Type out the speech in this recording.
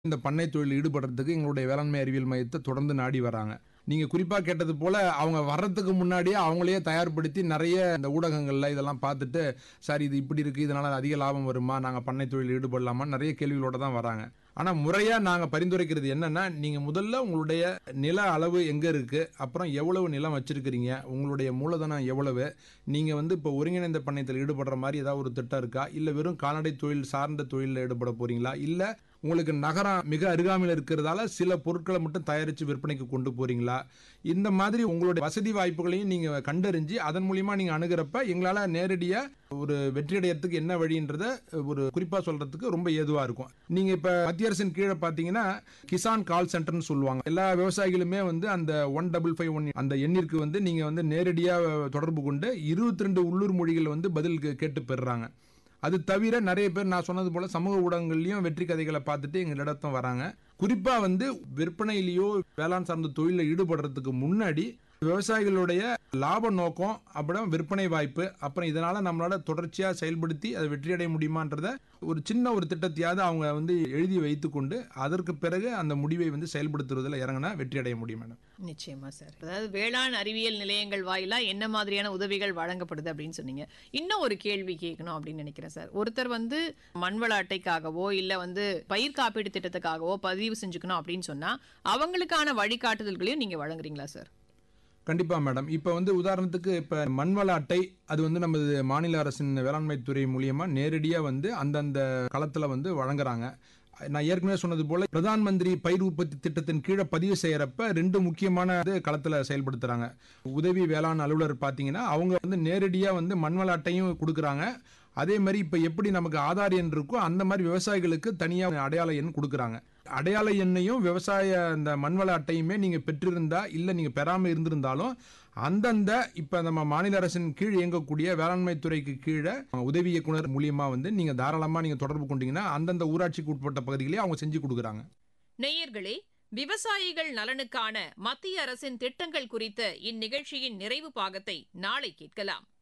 இந்த பண்ணை தொழில் ஈடுபடுறதுக்கு எங்களுடைய வேளாண்மை அறிவியல் மையத்தை தொடர்ந்து நாடி வராங்க நீங்க குறிப்பா கேட்டது போல அவங்க வர்றதுக்கு முன்னாடியே அவங்களையே தயார்படுத்தி நிறைய இந்த ஊடகங்கள்ல இதெல்லாம் பார்த்துட்டு சார் இது இப்படி இருக்கு இதனால அதிக லாபம் வருமா நாங்க பண்ணை தொழில் ஈடுபடலாமா நிறைய கேள்விகளோட தான் வராங்க ஆனா முறையா நாங்க பரிந்துரைக்கிறது என்னன்னா நீங்க முதல்ல உங்களுடைய நில அளவு எங்க இருக்கு அப்புறம் எவ்வளவு நிலம் வச்சிருக்கிறீங்க உங்களுடைய மூலதனம் எவ்வளவு நீங்க வந்து இப்போ ஒருங்கிணைந்த பண்ணையத்தில் ஈடுபடுற மாதிரி ஏதாவது ஒரு திட்டம் இருக்கா இல்ல வெறும் கால்நடை தொழில் சார்ந்த தொழிலில் ஈடுபட போறீங்களா இல்ல உங்களுக்கு நகரம் மிக அருகாமையில் இருக்கிறதால சில பொருட்களை மட்டும் தயாரித்து விற்பனைக்கு கொண்டு போறீங்களா இந்த மாதிரி உங்களுடைய வசதி வாய்ப்புகளையும் நீங்க கண்டறிஞ்சு அதன் மூலியமா நீங்க அணுகிறப்ப எங்களால நேரடியா ஒரு வெற்றியடையறதுக்கு என்ன வழின்றத ஒரு குறிப்பா சொல்றதுக்கு ரொம்ப ஏதுவா இருக்கும் நீங்க இப்ப மத்திய அரசின் கீழே பாத்தீங்கன்னா கிசான் கால் சென்டர்னு சொல்லுவாங்க எல்லா விவசாயிகளுமே வந்து அந்த ஒன் டபுள் ஃபைவ் ஒன் அந்த எண்ணிற்கு வந்து நீங்க வந்து நேரடியா தொடர்பு கொண்டு இருபத்தி ரெண்டு உள்ளூர் மொழிகள் வந்து பதில் கேட்டு பெறுறாங்க அது தவிர நிறைய பேர் நான் சொன்னது போல சமூக ஊடகங்கள்லயும் வெற்றி கதைகளை பார்த்துட்டு எங்களிடத்தும் வராங்க குறிப்பா வந்து விற்பனையிலேயோ வேளாண் சார்ந்த தொழிலில் ஈடுபடுறதுக்கு முன்னாடி விவசாயிகளுடைய லாப நோக்கம் அப்புறம் விற்பனை வாய்ப்பு அப்புறம் இதனால நம்மளால தொடர்ச்சியா செயல்படுத்தி அதை வெற்றியடைய முடியுமான்றத ஒரு சின்ன ஒரு திட்டத்தையாவது அவங்க வந்து எழுதி வைத்துக்கொண்டு அதற்கு பிறகு அந்த முடிவை வந்து செயல்படுத்துறதுல இறங்கினா வெற்றியடைய முடியும் மேடம் நிச்சயமா சார் அதாவது வேளாண் அறிவியல் நிலையங்கள் வாயிலா என்ன மாதிரியான உதவிகள் வழங்கப்படுது அப்படின்னு சொன்னீங்க இன்னும் ஒரு கேள்வி கேட்கணும் அப்படின்னு நினைக்கிறேன் சார் ஒருத்தர் வந்து மண்வள அட்டைக்காகவோ இல்ல வந்து பயிர் காப்பீடு திட்டத்துக்காகவோ பதிவு செஞ்சுக்கணும் அப்படின்னு சொன்னா அவங்களுக்கான வழிகாட்டுதல்களையும் நீங்க வழங்குறீங்களா சார் கண்டிப்பா மேடம் இப்போ வந்து உதாரணத்துக்கு இப்போ மண்வள அட்டை அது வந்து நமது மாநில அரசின் வேளாண்மை துறை மூலியமா நேரடியா வந்து அந்தந்த களத்துல வந்து வழங்குறாங்க நான் ஏற்கனவே சொன்னது போல பிரதான் மந்திரி பயிர் உற்பத்தி திட்டத்தின் கீழே பதிவு செய்யறப்ப ரெண்டு முக்கியமான இது களத்துல செயல்படுத்துறாங்க உதவி வேளாண் அலுவலர் பாத்தீங்கன்னா அவங்க வந்து நேரடியா வந்து மண்வள அட்டையும் கொடுக்குறாங்க அதே மாதிரி இப்ப எப்படி நமக்கு ஆதார் எண் இருக்கோ அந்த மாதிரி விவசாயிகளுக்கு தனியா அடையாள எண் கொடுக்குறாங்க அடையாள எண்ணையும் விவசாய அந்த மண்வள அட்டையுமே நீங்க பெற்றிருந்தா இல்ல நீங்க பெறாம இருந்திருந்தாலும் அந்தந்த இப்ப நம்ம மாநில அரசின் கீழ் இயங்கக்கூடிய வேளாண்மை துறைக்கு கீழே உதவி இயக்குனர் மூலியமா வந்து நீங்க தாராளமா நீங்க தொடர்பு கொண்டீங்கன்னா அந்தந்த ஊராட்சிக்கு உட்பட்ட பகுதிகளே அவங்க செஞ்சு கொடுக்குறாங்க நேயர்களே விவசாயிகள் நலனுக்கான மத்திய அரசின் திட்டங்கள் குறித்த இந்நிகழ்ச்சியின் நிறைவு பாகத்தை நாளை கேட்கலாம்